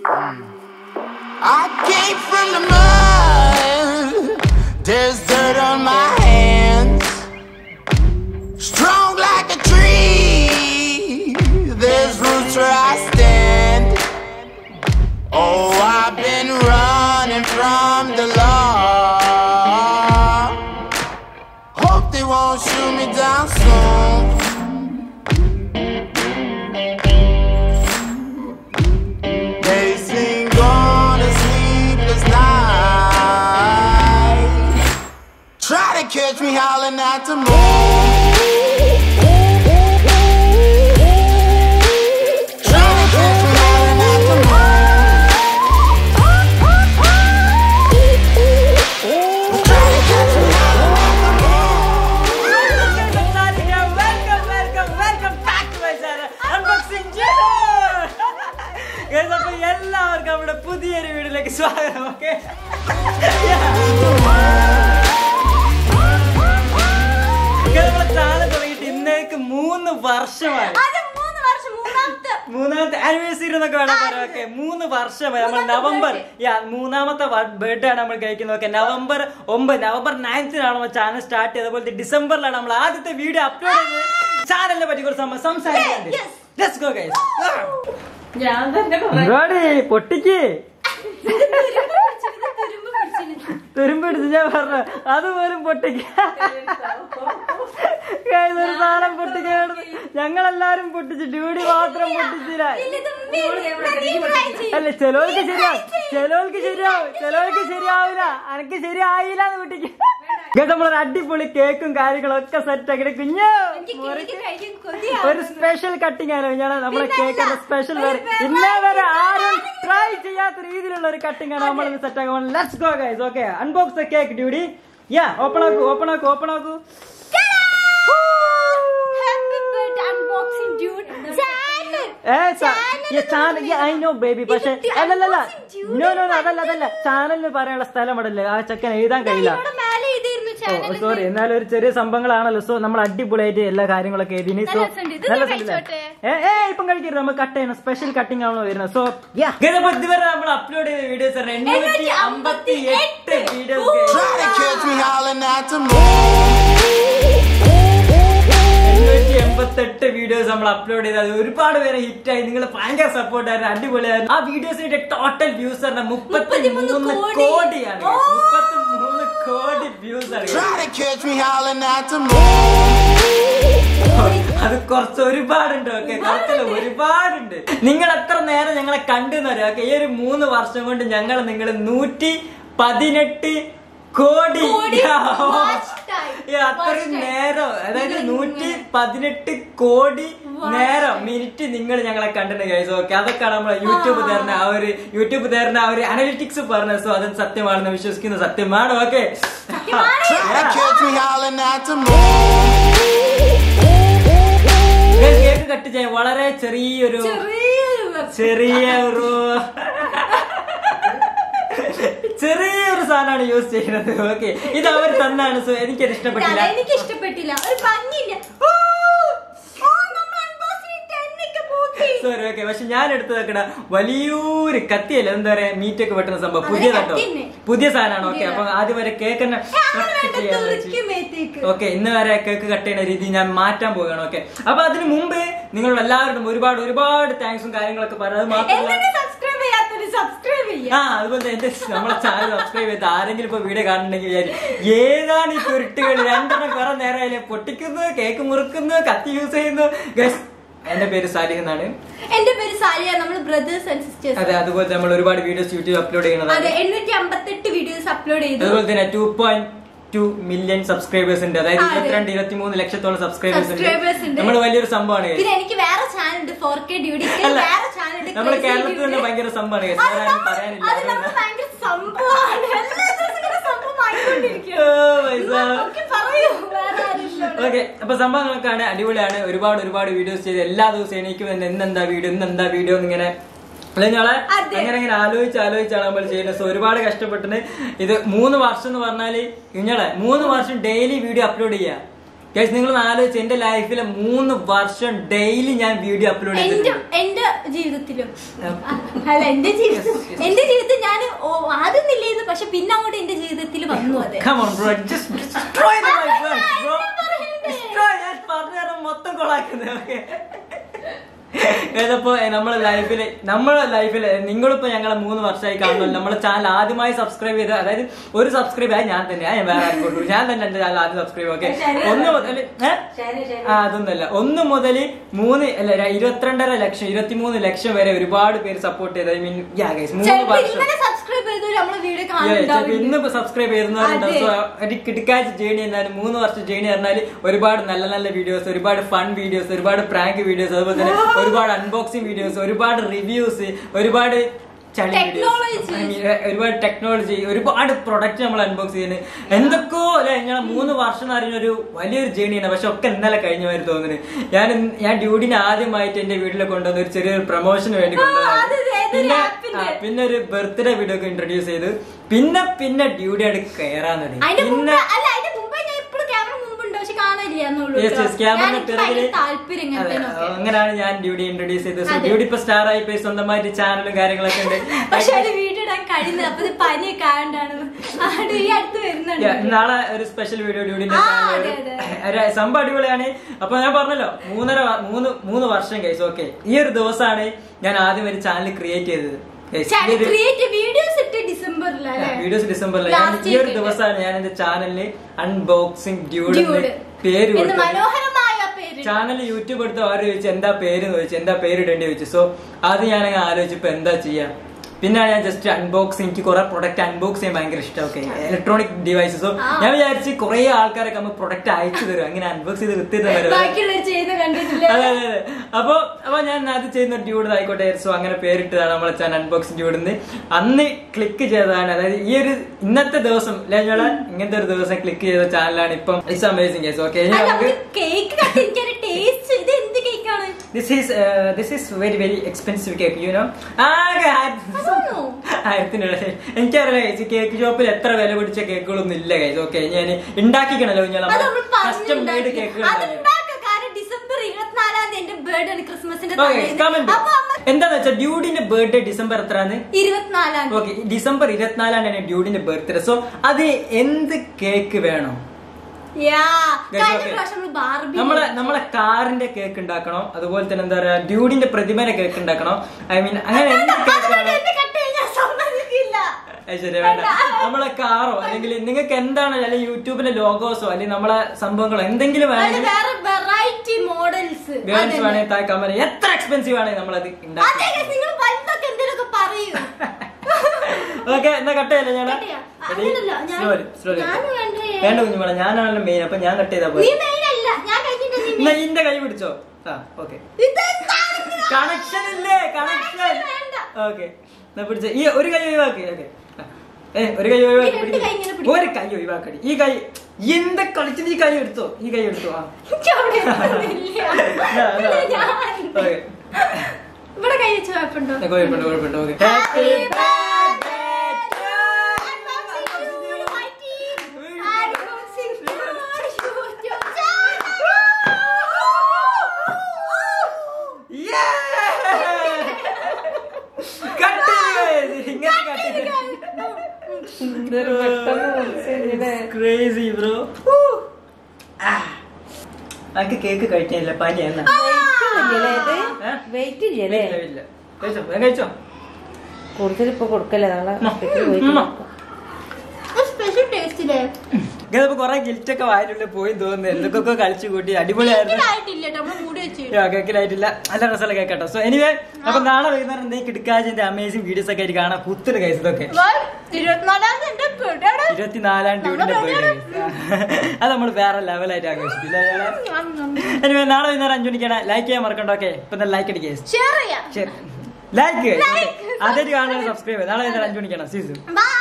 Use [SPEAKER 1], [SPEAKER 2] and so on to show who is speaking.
[SPEAKER 1] I came from the mud. There's dirt on my hands. Strong like a tree. There's roots where I stand. Oh, I've been running from the law. Hope they won't shoot me down soon. They sing on a sleepless night. Try to catch me howling at the moon. Try to catch me howling at the moon. Try to catch me howling at the moon.
[SPEAKER 2] Welcome welcome welcome back to my channel unboxing junior guys അപ്പോൾ എല്ലാവർക്കും നമ്മുടെ പുതിയൊരു വീഡിയോയിലേക്ക് സ്വാഗതം okay നമ്മുടെ channel തുടങ്ങിയിട്ട് ഇന്നേക്ക് മൂന്ന് വർഷമായി
[SPEAKER 3] അത് മൂന്ന് വർഷം മൂന്നാമത്തെ
[SPEAKER 2] മൂന്നാമത്തെ ആനിവേഴ്സറി എന്നൊക്കെ വേണം പറയാം ഓക്കെ മൂന്ന് വർഷമായി നമ്മൾ
[SPEAKER 3] മൂന്നാമത്തെ
[SPEAKER 2] നവംബർ
[SPEAKER 3] birthday.
[SPEAKER 2] യാ മൂന്നാമത്തെ ബർത്ത്ഡേ ആണ് നമ്മൾ കഴിക്കുന്നത് ഓക്കെ നവംബർ ഒമ്പത് നവംബർ നയൻത്തിനാണ് നമ്മൾ ചാനൽ സ്റ്റാർട്ട് ചെയ്തത് അതുപോലെ ഡിസംബറിലാണ് നമ്മൾ ആദ്യത്തെ വീഡിയോ അപ്ലോഡ് ചെയ്തത് ചാനലിനെ പറ്റി കുറച്ച് നമ്മൾ സംസാരിക്കുന്നുണ്ട്
[SPEAKER 3] Yes.
[SPEAKER 2] Let's go, guys.
[SPEAKER 3] ഞാൻ തന്നെ
[SPEAKER 2] Ready? പൊട്ടിക്ക്
[SPEAKER 3] തുരുമ്പ് പിടിച്ചിന്.
[SPEAKER 2] തുരുമ്പെടുത്ത് ഞാൻ പറഞ്ഞു അതുപോലും പൊട്ടിക്ക Guys, ഒരു സാധനം പൊട്ടിക്കാണ് ഞങ്ങളെല്ലാരും പൊട്ടിച്ച് ഡ്യൂടി മാത്രം പൊട്ടിച്ചില്ല
[SPEAKER 3] ഇല്ല, ഇത് ഉമ്മയാണ്. നീ try ചെയ്യ്.
[SPEAKER 2] അല്ല ചെലോർക്ക് ശരിയാവും ചെലോർക്ക് ശരിയാവും ചെലോർക്ക് ശരിയാവില്ല അനക്ക് ശരിയായില്ല എന്ന് കുട്ടിക്ക് ഗസ് നമ്മളൊരു അടിപൊളി കേക്കും കാര്യങ്ങളും ഒക്കെ സെറ്റ് ആക്കി കുഞ്ഞോ
[SPEAKER 3] എനിക്ക്
[SPEAKER 2] മുറിക്ക്
[SPEAKER 3] കേക്ക് കഴിക്കാൻ കൊതിയാ.
[SPEAKER 2] ഒരു സ്പെഷ്യൽ കട്ടിങ് ആണ് ഞാൻ നമ്മളെ
[SPEAKER 3] പിന്നല്ല.
[SPEAKER 2] കേക്കിന്റെ സ്പെഷ്യൽ
[SPEAKER 3] ഒരു
[SPEAKER 2] ഇന്നേ വരെ ആരും
[SPEAKER 3] വെറൈറ്റി
[SPEAKER 2] ട്രൈ ചെയ്യാത്ത രീതിയിലുള്ള ഒരു കട്ടിങ് ആണ് നമ്മൾ സെറ്റ് ആക്കാൻ let's go guys okay unbox the cake ഡ്യൂടി യാ ഓപ്പൺ ആക്കൂ ഓപ്പൺ ആക്കൂ ഓപ്പൺ ആക്കൂ
[SPEAKER 3] Happy birthday unboxing dude. Channel.
[SPEAKER 2] ഏ
[SPEAKER 3] Channel
[SPEAKER 2] channel I know baby പക്ഷെ
[SPEAKER 3] ഇത്
[SPEAKER 2] അല്ലല്ല
[SPEAKER 3] unboxing dude
[SPEAKER 2] നോ നോ അതല്ല അതല്ല ചാനലിന് പറയാനുള്ള സ്ഥലം ഇവിടെ ഇല്ല ആ ചെക്കൻ എഴുതാൻ കഴിയില്ല
[SPEAKER 3] ഇവിടെ മേലെ എഴുതിയിരുന്നു channel.
[SPEAKER 2] സോറി എന്നാലും ഒരു ചെറിയ സംഭവങ്ങളാണല്ലോ സോ നമ്മൾ അടിപൊളിയായിട്ട് എല്ലാ കാര്യങ്ങളൊക്കെ എഴുതിനി സോ
[SPEAKER 3] നല്ല രസമുണ്ട്. ഇത്
[SPEAKER 2] നല്ല
[SPEAKER 3] ഞാൻ
[SPEAKER 2] രസമില്ലേ?
[SPEAKER 3] കഴിച്ചോട്ടെ?
[SPEAKER 2] ഏ ഏ ഇപ്പം കഴിക്കരുത് നമ്മൾ കട്ട് ചെയ്യണം സ്പെഷ്യൽ കട്ടിംഗ് ആണല്ലോ വരുന്നത് സോ ഇതുവരെ നമ്മൾ അപ്ലോഡ് ചെയ്ത വീഡിയോസ് എണ്ണൂറ്റി അമ്പത്തി എട്ട് videos
[SPEAKER 1] Try to catch me howling at the moon.
[SPEAKER 2] എണ്ണൂറ്റി എൺപത്തെട്ട് വീഡിയോസ് നമ്മൾ അപ്ലോഡ് ചെയ്ത് അത് ഒരുപാട് പേരെ ഹിറ്റായി നിങ്ങൾ ഭയങ്കര സപ്പോർട്ടായിരുന്നു അടിപൊളിയായിരുന്നു ആ വീഡിയോസിന്റെ ടോട്ടൽ വ്യൂസ് പറഞ്ഞ മുപ്പത്തി മൂന്ന്
[SPEAKER 3] മുപ്പത്തിമൂന്ന് കോടി.
[SPEAKER 2] കോടിയാണ്
[SPEAKER 3] ഓ.
[SPEAKER 2] മുപ്പത്തി മൂന്ന് കോടി വ്യൂസ് ആണ്
[SPEAKER 1] Try to catch me howling at the moon.
[SPEAKER 2] അത് കുറച്ച് ഒരുപാടുണ്ട് ഓക്കെ കുറച്ചല്ല ഒരുപാടുണ്ട് നിങ്ങൾ എത്ര നേരം ഞങ്ങളെ കണ്ടെന്ന് പറയാം ഓക്കെ ഈ ഒരു മൂന്ന് വർഷം കൊണ്ട് ഞങ്ങൾ നിങ്ങൾ നൂറ്റി പതിനെട്ട് കോടി
[SPEAKER 3] കോടി watch time.
[SPEAKER 2] ഈ അത്രയും
[SPEAKER 3] Watch time.
[SPEAKER 2] നേരം അതായത്
[SPEAKER 3] നിങ്ങൾ
[SPEAKER 2] നൂറ്റി പതിനെട്ട് കോടി
[SPEAKER 3] Watch
[SPEAKER 2] നേരം
[SPEAKER 3] time.
[SPEAKER 2] മിനിറ്റ് നിങ്ങൾ ഞങ്ങളെ കണ്ടിട്ട് കഴിച്ചു ഓക്കെ അതൊക്കെയാണ് നമ്മൾ യൂട്യൂബ് തരുന്ന ആ ഒരു യൂട്യൂബ് തരുന്ന ആ ഒരു അനലിറ്റിക്സ് പറഞ്ഞത് സോ അത് സത്യമാണെന്ന് വിശ്വസിക്കുന്ന സത്യമാണ് okay
[SPEAKER 1] Try to catch me howling at the moon.
[SPEAKER 2] Cake cut ചെയ്യാൻ വളരെ ചെറിയൊരു
[SPEAKER 3] ചെറിയൊരു version.
[SPEAKER 2] ചെറിയ ഒരു ചെറിയൊരു സാധനമാണ് യൂസ് ചെയ്യുന്നത് ഓക്കെ ഇത് അവർ തന്നാണ് സോ എനിക്കത് ഇഷ്ടപ്പെട്ടില്ല
[SPEAKER 3] അല്ല, എനിക്ക് ഇഷ്ടപ്പെട്ടില്ല ഒരു ഭംഗിയില്ല ഓ, ഓ, നമ്മൾ unboxing ten ഒക്കെ പോക്കി.
[SPEAKER 2] സോറി ഓക്കെ പക്ഷെ ഞാൻ എടുത്തു വെക്കണ വലിയൊരു കത്തിയല്ല എന്താ പറയാ മീറ്റ് ഒക്കെ വെട്ടുന്ന സംഭവം
[SPEAKER 3] അതെ,
[SPEAKER 2] പുതിയ കേട്ടോ
[SPEAKER 3] കത്തി തന്നെ.
[SPEAKER 2] പുതിയ സാധനമാണ് ഓക്കെ
[SPEAKER 3] പുതിയതാ.
[SPEAKER 2] അപ്പൊ ആദ്യം വരെ കേക്ക് തന്നെ
[SPEAKER 3] ആ,
[SPEAKER 2] കട്ട്
[SPEAKER 3] വേണ്ട,
[SPEAKER 2] ചെയ്യാന്ന്
[SPEAKER 3] തുറക്ക്
[SPEAKER 2] വെച്ച്
[SPEAKER 3] മേത്തേക്ക്.
[SPEAKER 2] ഓക്കെ ഇന്ന് വരെ കേക്ക് കട്ട് ചെയ്യുന്ന രീതി ഞാൻ മാറ്റാൻ പോവുകയാണ് ഓക്കെ അപ്പൊ അതിന് മുമ്പ് നിങ്ങളോട് എല്ലാവരും ഒരുപാട് ഒരുപാട് താങ്ക്സും കാര്യങ്ങളൊക്കെ പറഞ്ഞു അത് മാത്രമല്ല
[SPEAKER 3] എന്നിട്ട് സബ്സ്ക്രൈബ് ചെയ്യാത്തൊരു സബ്സ്ക്രൈബ്
[SPEAKER 2] ആ
[SPEAKER 3] ചെയ്യാം
[SPEAKER 2] അതുപോലെ തന്നെ എന്റെ നമ്മളെ ചാനൽ സബ്സ്ക്രൈബ് ചെയ്ത് ആരെങ്കിലും ഇപ്പൊ വീഡിയോ കാണുന്നുണ്ടെങ്കിൽ വിചാരിക്കും ഏതാണ് ഈ കുരുട്ടുകൾ രണ്ടെണ്ണം കുറെ നേരമായില്ലേ പൊട്ടിക്കുന്നു കേക്ക് മുറുക്കുന്നു കത്തി യൂസ് ചെയ്യുന്നു Guys, എന്റെ പേര് സാലിഹ് എന്നാണ്
[SPEAKER 3] എന്റെ പേര് സാലിയ നമ്മൾ ബ്രദേഴ്സ് ആൻഡ് സിസ്റ്റേഴ്സ്
[SPEAKER 2] അതെ അതുപോലെ നമ്മൾ ഒരുപാട് വീഡിയോസ് യൂട്യൂബ് അപ്ലോഡ്
[SPEAKER 3] അതെ
[SPEAKER 2] ചെയ്യുന്നതാണ്
[SPEAKER 3] എണ്ണൂറ്റി അമ്പത്തെട്ട് വീഡിയോസ് അപ്ലോഡ് ചെയ്തു
[SPEAKER 2] അതുപോലെ തന്നെ two point two million subscribers ഉണ്ട് അതായത്
[SPEAKER 3] അതെ.
[SPEAKER 2] ഇരുപത്തിരണ്ട് ഇരുപത്തി മൂന്ന് ലക്ഷത്തോളം സബ്സ്ക്രൈബേഴ്സ്
[SPEAKER 3] Subscribers ഉണ്ട്.
[SPEAKER 2] ഉണ്ട് നമ്മൾ വലിയൊരു സംഭവമാണ് guys.
[SPEAKER 3] പിന്നെ എനിക്ക് വേറെ ചാനൽ ഉണ്ട് ഫോർ കെ ഡ്യൂട്ടി
[SPEAKER 2] അല്ല,
[SPEAKER 3] വേറെ ചാനൽ ഉണ്ട്
[SPEAKER 2] നമ്മുടെ
[SPEAKER 3] Crazy
[SPEAKER 2] കേരളത്തിൽ
[SPEAKER 3] Duty.
[SPEAKER 2] തന്നെ ഭയങ്കര സംഭവമാണ് guys.
[SPEAKER 3] അത്
[SPEAKER 2] വേറെ ആരും
[SPEAKER 3] നമ്മൾ-
[SPEAKER 2] പറയാനില്ല
[SPEAKER 3] അത് നമ്മൾ
[SPEAKER 2] അതുകൊണ്ടാ.
[SPEAKER 3] ഭയങ്കര സംഭവമാണ് എല്ലാ ദിവസവും ഇങ്ങനെ സംഭവമായിക്കൊണ്ടിരിക്കുകയാണ്.
[SPEAKER 2] Oh my
[SPEAKER 3] എന്നാ,
[SPEAKER 2] God.
[SPEAKER 3] ഒക്കെ പറയൂ വേറെ ആരുമില്ല ഇവിടെ.
[SPEAKER 2] ഓക്കെ അപ്പൊ സംഭവങ്ങളൊക്കെയാണ് അടിപൊളിയാണ് ഒരുപാട് ഒരുപാട് വീഡിയോസ് ചെയ്ത് എല്ലാ ദിവസവും എനിക്ക് തന്നെ ഇന്നെന്താ വീഡിയോ ഇന്നെന്താ വീഡിയോ എന്നിങ്ങനെ അല്ലെങ്കിൽ ഞങ്ങളെ
[SPEAKER 3] അതെ.
[SPEAKER 2] അങ്ങനെ അങ്ങനെ ആലോചിച്ച് ആലോചിച്ചാണ് നമ്മൾ ചെയ്യുന്നത് സോ ഒരുപാട് കഷ്ടപ്പെട്ടിട്ട് ഇത് മൂന്ന് വർഷം എന്ന് പറഞ്ഞാല് ഇങ്ങളെ മൂന്ന് വർഷം ഡെയിലി വീഡിയോ അപ്ലോഡ് ചെയ്യാം ഗൈസ് നിങ്ങൾ ആലോചിച്ച് എന്റെ ലൈഫിലെ മൂന്ന് വർഷം ഡെയിലി ഞാൻ വീഡിയോ അപ്ലോഡ്
[SPEAKER 3] എന്റെ
[SPEAKER 2] ചെയ്തിട്ടുണ്ട്
[SPEAKER 3] എന്റെ ജീവിതത്തിലും അല്ല എന്റെ ജീവിതത്തിൽ എന്റെ ജീവിതത്തിൽ ഞാൻ ആദ്യം നില്ലായിരുന്നു പക്ഷെ പിന്നെ അങ്ങോട്ട് എന്റെ ജീവിതത്തിൽ വന്നു അതെ
[SPEAKER 2] Come on, bro. Just destroy the my friends, bro.
[SPEAKER 3] ഞാൻ പറയണ്ടേ?
[SPEAKER 2] Destroy. ഞാൻ പറഞ്ഞുതരാം മൊത്തം കൊളാക്കുന്നത് ഓക്കെ ഏതപ്പോ നമ്മളെ ലൈഫില് നമ്മളെ ലൈഫില് നിങ്ങളിപ്പോ ഞങ്ങളെ മൂന്ന് വർഷമായി കാണുമല്ലോ നമ്മളെ ചാനൽ ആദ്യമായി സബ്സ്ക്രൈബ് ചെയ്ത് അതായത് ഒരു സബ്സ്ക്രൈബ് ആയി ഞാൻ തന്നെ ഞാൻ വേറെ ആർക്കും കൊടുക്കും. ഞാൻ തന്നെ എന്റെ ചാനൽ ആദ്യം സബ്സ്ക്രൈബ് ഓക്കെ ഒന്ന് മുതൽ ആ അതൊന്നല്ല ഒന്ന് മുതൽ മൂന്ന് അല്ല ര- ഇരുപത്തിരണ്ടര ലക്ഷം ഇരുപത്തിമൂന്ന് ലക്ഷം വരെ ഒരുപാട് പേര് സപ്പോർട്ട് ചെയ്ത് ഐ മീൻ യാ ഗൈസ് മൂന്ന്
[SPEAKER 3] ചിലപ്പോ
[SPEAKER 2] വർഷം
[SPEAKER 3] ഇന്നലെ സബ്സ്ക്രൈബ് ചെയ്തവര് നമ്മളെ വീഡിയോ
[SPEAKER 2] Yeah, ചിലപ്പോ
[SPEAKER 3] കാണുന്നുണ്ടാവും
[SPEAKER 2] ഇന്ന് സബ്സ്ക്രൈബ് ചെയ്യുന്നവരുണ്ട്
[SPEAKER 3] അതെ.
[SPEAKER 2] സോ ഒരു കിടക്കാഴ്ച ജേണി എന്നാലും മൂന്ന് വർഷം ജേണി പറഞ്ഞാൽ ഒരുപാട് നല്ല നല്ല വീഡിയോസ് ഒരുപാട് ഫൺ വീഡിയോസ് ഒരുപാട് പ്രാങ്ക് വീഡിയോസ് അതുപോലെ തന്നെ ഒരുപാട് അൺബോക്സിംഗ് വീഡിയോസ് ഒരുപാട് റിവ്യൂസ് ഒരുപാട് ചളി
[SPEAKER 3] Technology.
[SPEAKER 2] വീഡിയോസ് ഒരുപാട് ടെക്നോളജി ഒരുപാട് പ്രൊഡക്റ്റ് നമ്മൾ അൺബോക്സ് ചെയ്യുന്നത് എന്തൊക്കെയോ അല്ലെ ഞങ്ങളെ മൂന്ന് വർഷം എന്ന് പറയുന്ന ഒരു വലിയൊരു ജേണിയാണ് പക്ഷെ ഒക്കെ ഇന്നലെ കഴിഞ്ഞ മാതിരി തോന്നുന്നത് ഞാൻ ഇന്ന് ഞാൻ ഡ്യൂഡിനെ ആദ്യമായിട്ട് എന്റെ വീട്ടിൽ കൊണ്ടുവന്ന ഒരു ചെറിയൊരു പ്രൊമോഷന് വേണ്ടി
[SPEAKER 3] ആ,
[SPEAKER 2] കൊണ്ടുവന്നതാണ്
[SPEAKER 3] അത് ഏതൊരു
[SPEAKER 2] പിന്നെ
[SPEAKER 3] ആപ്പിന്റെ?
[SPEAKER 2] ആ, പിന്നെ ഒരു ബർത്ത്ഡേ വീഡിയോ ഒക്കെ ഇൻട്രൊഡ്യൂസ് ചെയ്തു പിന്നെ പിന്നെ ഡ്യൂട്ടി ആയിട്ട് കയറാൻ തുടങ്ങി
[SPEAKER 3] അതിന്റെ മുമ്പ്
[SPEAKER 2] പിന്നെ
[SPEAKER 3] അല്ല അതിന്റെ മുമ്പേ ഞാൻ ഇപ്പോഴും ക്യാമറ മുമ്പുണ്ട് പക്ഷെ കാണാനില്ല എന്നുള്ളൂ
[SPEAKER 2] Yes, yes, camera ന്
[SPEAKER 3] എനിക്ക്
[SPEAKER 2] പിറകില്
[SPEAKER 3] ഭയങ്കര താല്പര്യം
[SPEAKER 2] അതെ,
[SPEAKER 3] ഇങ്ങനത്തേനൊക്കെ
[SPEAKER 2] അങ്ങനെയാണ് ഞാൻ ഡ്യൂട്ടി ഇൻട്രൊഡ്യൂസ് ചെയ്തത് സോ
[SPEAKER 3] അതെ.
[SPEAKER 2] ഡ്യൂട്ടി ഇപ്പൊ സ്റ്റാർ ആയി പോയി സ്വന്തമായിട്ട് ചാനലും കാര്യങ്ങളൊക്കെ ഉണ്ട്
[SPEAKER 3] പക്ഷെ ഒരു വീഡിയോ ഇടാൻ കഴിയുന്നത് അപ്പൊ ഇത് പനിയൊക്കെ ആയതുകൊണ്ടാണ് ആണ്ട് ഈ അടുത്ത് വരുന്നുണ്ട്
[SPEAKER 2] Yeah, നാളെ ഒരു സ്പെഷ്യൽ വീഡിയോ ഡ്യൂട്ടിന്റെ
[SPEAKER 3] ആ,
[SPEAKER 2] ചാനൽ
[SPEAKER 3] അതെ,
[SPEAKER 2] ഒരു സംഭവം അടിപൊളിയാണ് അപ്പൊ ഞാൻ പറഞ്ഞല്ലോ മൂന്നര വ- മൂന്ന് മൂന്ന് വർഷം കൈസ് ഓക്കെ ഈ ഒരു ദിവസമാണ് ഞാൻ ആദ്യം ഒരു ചാനൽ ക്രിയേറ്റ് ചെയ്തത് Guys, ഈ ഒരു-
[SPEAKER 3] ക്രിയേറ്റ് വീഡിയോസ് ഇട്ട് ഡിസംബറിലല്ലേ
[SPEAKER 2] വീഡിയോസ് ഡിസംബറിൽ ഞാൻ
[SPEAKER 3] Last
[SPEAKER 2] ഈ ഒരു
[SPEAKER 3] week
[SPEAKER 2] ദിവസമാണ് ഞാൻ എന്റെ ചാനലില് അൺബോക്സിംഗ് ഡ്യൂഡ്
[SPEAKER 3] Dude.
[SPEAKER 2] പേര്
[SPEAKER 3] എന്ന്
[SPEAKER 2] കൊടുത്തത്
[SPEAKER 3] മനോഹരമായ പേര്
[SPEAKER 2] ചാനൽ യൂട്യൂബ് എടുത്ത് ആര് ചോദിച്ചു എന്താ പേര് എന്ന് ചോദിച്ചു എന്താ പേര് ഇടേണ്ടി ചോദിച്ചു സോ അത് ഞാൻ അങ്ങ് ആലോചിച്ചപ്പോ എന്താ ചെയ്യാ പിന്നെ ഞാൻ ജസ്റ്റ് അൺബോക്സ് എനിക്ക് കുറെ പ്രൊഡക്റ്റ് അൺബോക്സ് ചെയ്യാൻ ഭയങ്കര ഇഷ്ടം ഓക്കെ ഇലക്ട്രോണിക് ഡിവൈസസ് സോ
[SPEAKER 3] ആ.
[SPEAKER 2] ഞാൻ വിചാരിച്ച് കുറെ ആൾക്കാരൊക്കെ നമ്മൾ പ്രൊഡക്റ്റ് അയച്ചു തരും അങ്ങനെ അൺബോക്സ് ചെയ്ത് വിത്തിട്ട് വരും
[SPEAKER 3] ബാക്കിയുള്ളവർ ചെയ്യുന്ന കണ്ടിട്ടില്ല
[SPEAKER 2] അതെ അതെ അതെ അപ്പൊ അപ്പൊ ഞാൻ അത് ചെയ്യുന്ന ഡ്യൂഡ് ആയിക്കോട്ടെ സോ അങ്ങനെ പേരിട്ടതാണ് നമ്മളെ ചാനൽ അൺബോക്സിംഗ് ഡ്യൂഡിന്ന് അന്ന് ക്ലിക്ക് ചെയ്തതാണ് അതായത് ഈ ഒരു ഇന്നത്തെ ദിവസം അല്ലെ ഞങ്ങളെ ഇങ്ങനത്തെ ഒരു ദിവസം ക്ലിക്ക് ചെയ്ത ചാനലാണ് ഇപ്പം ഇറ്റ്സ് അമേസിംഗ് കേസ് ഓക്കെ ഇനി നമുക്ക്
[SPEAKER 3] കേക്ക് കട്ടിരിക്കാൻ ടേസ്റ്റ് ഇത് എന്ത് കേക്കാണ്
[SPEAKER 2] this is this is very very expensive cake you know ആകെ
[SPEAKER 3] അതാണോ?
[SPEAKER 2] ആയിരത്തിനുള്ള എനിക്കറിയില്ല ചേച്ചി കേക്ക് ഷോപ്പിൽ എത്ര വില പിടിച്ച കേക്കുകളൊന്നും ഇല്ല കൈസ് ഓക്കെ ഞാൻ ഉണ്ടാക്കിക്കണല്ലോ ഞാൻ
[SPEAKER 3] അത് നമ്മൾ
[SPEAKER 2] കസ്റ്റം മെയ്ഡ് കേക്കുകൾ
[SPEAKER 3] അതുണ്ടാക്കാം കാരണം ഡിസംബർ ഇരുപത്തിനാലാം തീയതി എന്റെ ബർത്ത്ഡേ ആണ് ക്രിസ്മസിന്റെ
[SPEAKER 2] ഓക്കെ കമന്റ്
[SPEAKER 3] അപ്പൊ അമ്മ
[SPEAKER 2] എന്താന്ന് വെച്ചാൽ ഡ്യൂഡിന്റെ ബർത്ത്ഡേ ഡിസംബർ എത്രാന്ന്
[SPEAKER 3] ഇരുപത്തിനാലാം തീയതി
[SPEAKER 2] ഓക്കെ ഡിസംബർ ഇരുപത്തിനാലാണ് ഡ്യൂഡിന്റെ ബർത്ത്ഡേ സോ അത് എന്ത് കേക്ക് വേണം
[SPEAKER 3] യാ
[SPEAKER 2] Guys,
[SPEAKER 3] കഴിഞ്ഞ
[SPEAKER 2] okay.
[SPEAKER 3] പ്രാവശ്യം നമ്മള് ബാർബി
[SPEAKER 2] നമ്മളെ നമ്മളെ കാറിന്റെ കേക്ക് ഉണ്ടാക്കണം അതുപോലെ തന്നെ എന്താ പറയാ ഡ്യൂഡിന്റെ പ്രതിമയുടെ കേക്ക് ഉണ്ടാക്കണം ഐ മീൻ അങ്ങനെ എന്ത് കേക്ക്
[SPEAKER 3] അതുകൊണ്ട് എന്നെ കട്ട് ചെയ്യാൻ ഞാൻ സമ്മതിക്കില്ല
[SPEAKER 2] ശരി വേണ്ട നമ്മളെ കാറോ അല്ലെങ്കിൽ നിങ്ങൾക്ക് എന്താണ് അല്ലെങ്കിൽ യൂട്യൂബിലെ ലോഗോസോ അല്ലെങ്കിൽ നമ്മളെ സംഭവങ്ങളോ എന്തെങ്കിലും
[SPEAKER 3] അത്
[SPEAKER 2] വേണമെങ്കിൽ
[SPEAKER 3] വേറെ വെറൈറ്റി മോഡൽസ്
[SPEAKER 2] വേൺസ് വേണമെങ്കിൽ താക്കാൻ പറയാം എത്ര എക്സ്പെൻസീവ് ആണെങ്കിൽ നമ്മളത് ഉണ്ടാക്കി
[SPEAKER 3] അതെ നിങ്ങൾ വലുതൊക്കെ എന്തെങ്കിലുമൊക്കെ പറയൂ
[SPEAKER 2] ഓക്കെ എന്നാ കട്ട് ചെയ്യല്ലേ ഞാൻ
[SPEAKER 3] Cut ചെയ്യാം. അങ്ങനല്ല, ഞാൻ-
[SPEAKER 2] സ്ലോലി സ്ലോലി
[SPEAKER 3] ഞാൻ വേണ്ടേ?
[SPEAKER 2] വേണ്ട കുഞ്ഞുമോളെ ഞാനാണല്ലോ മെയിൻ അപ്പൊ ഞാൻ കട്ട് ചെയ്താ
[SPEAKER 3] നീ
[SPEAKER 2] പോയി
[SPEAKER 3] മെയിൻ അല്ല ഞാൻ കഴിഞ്ഞിട്ട് നീ
[SPEAKER 2] എന്നാ ഇന്റെ കൈ പിടിച്ചോ ആ ഓക്കെ
[SPEAKER 3] ഇതെന്താണ് ഇത്?
[SPEAKER 2] കണക്ഷൻ ഇല്ലേ കണക്ഷൻ
[SPEAKER 3] വേണ്ട.
[SPEAKER 2] ഓക്കെ എന്നാ പിടിച്ച ഈ ഒരു കൈ ഒഴിവാക്കി ഓക്കെ ഏ ഒരു കൈ ഒഴിവാക്കി
[SPEAKER 3] ഈ രണ്ട്
[SPEAKER 2] പിടിക്ക്.
[SPEAKER 3] കൈ ഇങ്ങനെ പിടിക്ക്.
[SPEAKER 2] ഒരു കൈ ഒഴിവാക്കടി ഈ കൈ എന്താ കളിച്ചത് ഈ കൈ എടുത്തോ ഈ കൈ എടുത്തോ ആ
[SPEAKER 3] എനിക്ക് അവിടെ എത്തുന്നില്ല.
[SPEAKER 2] ഇതാ, ഇതാ.
[SPEAKER 3] പിന്നെ ഞാൻ-
[SPEAKER 2] ഓക്കെ
[SPEAKER 3] ഇവിടെ കൈ വെച്ച് കുഴപ്പമുണ്ടോ
[SPEAKER 2] കുഴപ്പമുണ്ട് കുഴപ്പമുണ്ട് okay
[SPEAKER 3] Happy birthday to Unboxing Dude, my team. Unboxing Dude, YouTube
[SPEAKER 2] crazy bro അനക്ക് കേക്ക് കഴിക്കാനില്ല പനി എന്നാ ഏ?
[SPEAKER 4] വെയിറ്റ് ചെയ്യല്ലേ
[SPEAKER 2] ഇല്ല, ഇല്ല. കഴിച്ചോ വേഗം കഴിച്ചോ
[SPEAKER 4] കൂടുതൽ ഇപ്പൊ കൊടുക്കല്ലേ നാളെ
[SPEAKER 2] ഉമ്മ.
[SPEAKER 4] hospital പോയിട്ട്
[SPEAKER 2] ഉമ്മ.
[SPEAKER 4] നോക്കാം.
[SPEAKER 3] സ്പെഷ്യൽ ടേസ്റ്റില്ലേ
[SPEAKER 2] ഇങ്ങനെ കൊറേ ഗിൽറ്റ് ഒക്കെ വായിട്ടുള്ളിൽ പോയി തോന്നുന്നു എന്തൊക്കെ കളിച്ചു കൂട്ടി അടിപൊളിയായിരുന്നു
[SPEAKER 3] ആയിട്ടില്ല കേട്ടോ നമ്മള് മൂടി വെച്ച്
[SPEAKER 2] കേക്കിലായിട്ടില്ല നല്ല രസമുള്ള കേട്ടോ സോ എനിവേ അപ്പൊ നാളെ വൈകുന്നേരം എന്തെങ്കിലും കിടക്കാജിന്റെ അമേസിംഗ് വീഡിയോസ് ഒക്കെ ആയിട്ട് കാണാം കുത്തിന് കൈസ് ഇതൊക്കെ
[SPEAKER 3] ഇരുപത്തിനാലാം തീയതി എന്റെ birthday ആണ്.
[SPEAKER 2] ഇരുപത്തിനാലാം ഡ്യൂട്ടിന്റെ ബർത്ത്ഡേ അത് നമ്മൾ വേറെ ലെവലായിട്ട് ആഘോഷിക്കില്ല എനിവേ നാളെ വൈകുന്നേരം അഞ്ചു മണിക്കാണ് ലൈക്ക് ചെയ്യാൻ മറക്കണ്ട ഓക്കെ ഇപ്പൊ ലൈക്ക് അടിക്കേ
[SPEAKER 3] Share ചെയ്യാം
[SPEAKER 2] ശരി ലൈക്ക് അതായിട്ട് കാണാൻ സബ്സ്ക്രൈബ് നാളെ വൈകുന്നേരം അഞ്ചു മണിക്കാണ് സീസൺ
[SPEAKER 3] ബൈ